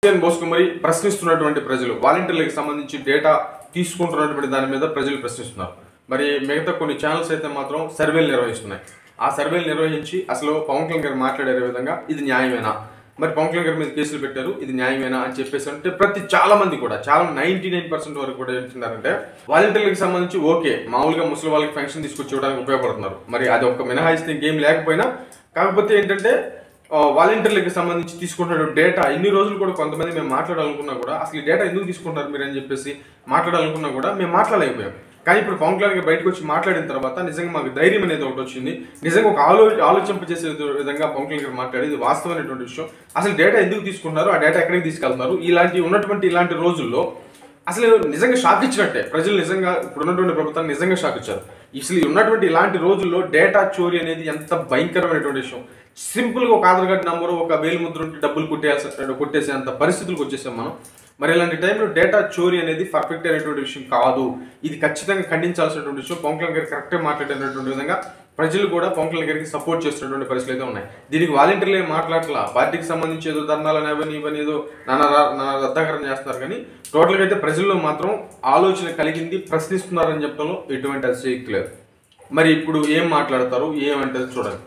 can బోస్కు మరి ప్రశ్నిస్తున్నటువంటి ప్రజలు వాలంటీర్లకు సంబంధించి డేటా తీసుకుంటున్నటువంటి దాని మీద ప్రజలు ప్రశ్నిస్తున్నారు మరి మిగతా కొన్ని ఛానల్స్ అయితే మాత్రం సర్వేలు నిర్వహిస్తున్నాయి ఆ సర్వేలు నిర్వహించి అసలు పవన్ కళ్యాణ్ గారు మాట్లాడే విధంగా ఇది న్యాయమేనా మరి పవన్ కళ్యాణ్ గారి మీద కేసులు పెట్టారు ఇది న్యాయమేనా అని చెప్పేసి అంటే ప్రతి చాలా మంది కూడా చాలా నైన్టీ నైన్ పర్సెంట్ వరకు కూడా ఏంటంటే వాలంటీర్లకు సంబంధించి ఓకే మామూలుగా ముసలి వాళ్ళకి పెన్షన్ తీసుకొచ్చి ఇవ్వడానికి ఉపయోగపడుతున్నారు మరి అది ఒక మినహాయిస్తే ఇంకేం లేకపోయినా కాకపోతే ఏంటంటే ఆ, వాలంటీర్లకు సంబంధించి తీసుకుంటున్న డేటా ఇన్ని రోజులు కూడా కొంతమంది మేము మాట్లాడాలనుకున్నా కూడా అసలు ఈ డేటా ఎందుకు తీసుకుంటారు మీరు అని చెప్పేసి మాట్లాడాలనుకున్నా కూడా మేము మాట్లాడలేకపోయాం కానీ ఇప్పుడు పవన్ కళ్యాణ్ గారు బయటకు వచ్చి మాట్లాడిన తర్వాత నిజంగా మాకు ధైర్యం అనేది ఒకటి వచ్చింది నిజంగా ఒక ఆలో ఆలోచింపజేసే విధంగా పవన్ కళ్యాణ్ గారు మాట్లాడి ఇది వాస్తవమైనటువంటి విషయం అసలు డేటా ఎందుకు తీసుకున్నారు ఆ డేటా ఎక్కడికి తీసుకెళ్తున్నారు ఇలాంటి ఉన్నటువంటి ఇలాంటి రోజుల్లో అసలు నిజంగా షాక్ ఇచ్చినట్టే ప్రజలు నిజంగా ఇప్పుడు ఉన్నటువంటి ప్రభుత్వాన్ని నిజంగా షాక్ ఇచ్చారు అసలు ఈ ఉన్నటువంటి ఇలాంటి రోజుల్లో డేటా చోరీ అనేది ఎంత భయంకరమైనటువంటి విషయం సింపుల్ గా ఒక ఆధార్ కార్డు నంబరు ఒక వేలు ముద్ర ఉంటే డబ్బులు కొట్టేయాల్సి కొట్టేసేంత పరిస్థితులకు వచ్చేసాం మనం మరి ఇలాంటి టైంలో డేటా చోరీ అనేది పర్ఫెక్ట్ అయినటువంటి విషయం కాదు ఇది ఖచ్చితంగా ఖండించాల్సినటువంటి విషయం పవన్ కళ్యాణ్ గారు కరెక్ట్గా మాట్లాడినటువంటి విధంగా ప్రజలు కూడా పవన్ కళ్యాణ్ గారికి సపోర్ట్ చేస్తున్నటువంటి పరిస్థితులు అయితే ఉన్నాయి దీనికి వాలంటీర్లు ఏం మాట్లాడట్లా పార్టీకి సంబంధించి ఏదో ధర్నాలు అవన్నీ ఇవన్నీ ఏదో నానా రా- నానా రద్దాకరణ చేస్తున్నారు కానీ టోటల్గా అయితే ప్రజల్లో మాత్రం ఆలోచన కలిగింది ప్రశ్నిస్తున్నారని చెప్పడంలో ఎటువంటి అతిశయక్తి లేదు మరి ఇప్పుడు ఏం మాట్లాడతారు ఏమంటది చూడండి